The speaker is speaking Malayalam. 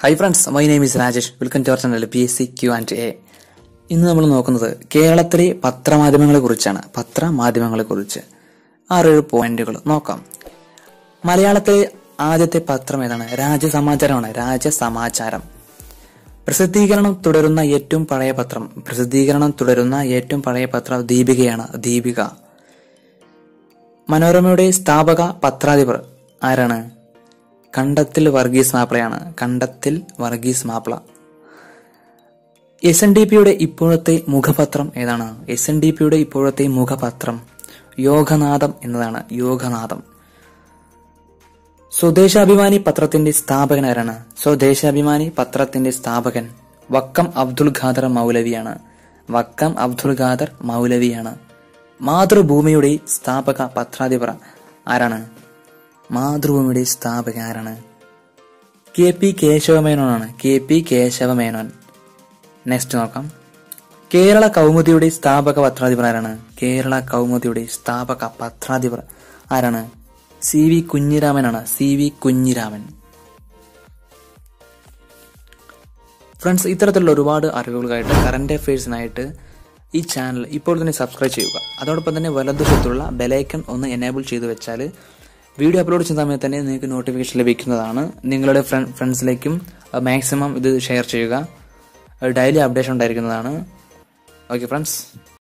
high friends my name is Rajesh welcome to our channel P S C Q and A ഇന്ന് നമ്മൾ നോക്കുന്നത് കേരളത്തിലെ പത്രമാധ്യമങ്ങളെ കുറിച്ചാണ് പത്രമാധ്യമങ്ങളെ കുറിച്ച് ആറേഴ് പോയിന്റുകൾ നോക്കാം മലയാളത്തിലെ ആദ്യത്തെ പത്രം ഏതാണ് രാജ്യസമാചാരമാണ് രാജ്യസമാചാരം പ്രസിദ്ധീകരണം തുടരുന്ന ഏറ്റവും പഴയ പത്രം പ്രസിദ്ധീകരണം തുടരുന്ന ഏറ്റവും പഴയ പത്രം ദീപികയാണ് ദീപിക മനോരമയുടെ സ്ഥാപക പത്രാധിപർ ആരാണ് കണ്ടത്തിൽ വർഗീസ് മാപ്പിളയാണ് Kandathil Varghese Mappila S N D പിയുടെ ഇപ്പോഴത്തെ മുഖപത്രം ഏതാണ് എസ് എൻ ഡി പിയുടെ ഇപ്പോഴത്തെ മുഖപത്രം യോഗനാഥം എന്നതാണ് യോഗനാഥം സ്വദേശാഭിമാനി പത്രത്തിന്റെ സ്ഥാപകൻ ആരാണ് സ്വദേശാഭിമാനി പത്രത്തിന്റെ സ്ഥാപകൻ വക്കം അബ്ദുൽ ഖാദർ മൗലവിയാണ് വക്കം അബ്ദുൽ ഖാദർ മൗലവിയാണ് മാതൃഭൂമിയുടെ സ്ഥാപക പത്രാധിപർ ആരാണ് മാതൃഭൂമിയുടെ സ്ഥാപക ആരാണ് കെ പി കേശവമേനോനാണ് കെ പി കേശവമേനോൻ നെക്സ്റ്റ് നോക്കാം കേരള കൗമുദിയുടെ സ്ഥാപക പത്രാധിപർ ആരാണ് കേരള കൗമുദിയുടെ സ്ഥാപക പത്രാധിപർ ആരാണ് സി വി കുഞ്ഞിരാമനാണ് സി വി കുഞ്ഞിരാമൻ ഫ്രണ്ട്സ് ഇത്തരത്തിലുള്ള ഒരുപാട് അറിവുകൾക്കായിട്ട് കറന്റ് അഫയേഴ്സിനായിട്ട് ഈ ചാനൽ ഇപ്പോൾ തന്നെ സബ്സ്ക്രൈബ് ചെയ്യുക അതോടൊപ്പം തന്നെ വലതുവശത്തുള്ള ബെലൈക്കൺ ഒന്ന് എനേബിൾ ചെയ്തു വെച്ചാൽ വീഡിയോ അപ്ലോഡ് ചെയ്യുന്ന സമയത്ത് തന്നെ നിങ്ങൾക്ക് നോട്ടിഫിക്കേഷൻ ലഭിക്കുന്നതാണ് നിങ്ങളുടെ ഫ്രണ്ട്സിലേക്കും മാക്സിമം ഇത് ഷെയർ ചെയ്യുക ഡെയിലി അപ്ഡേഷൻ ഉണ്ടായിരിക്കുന്നതാണ് ഓക്കെ ഫ്രണ്ട്സ്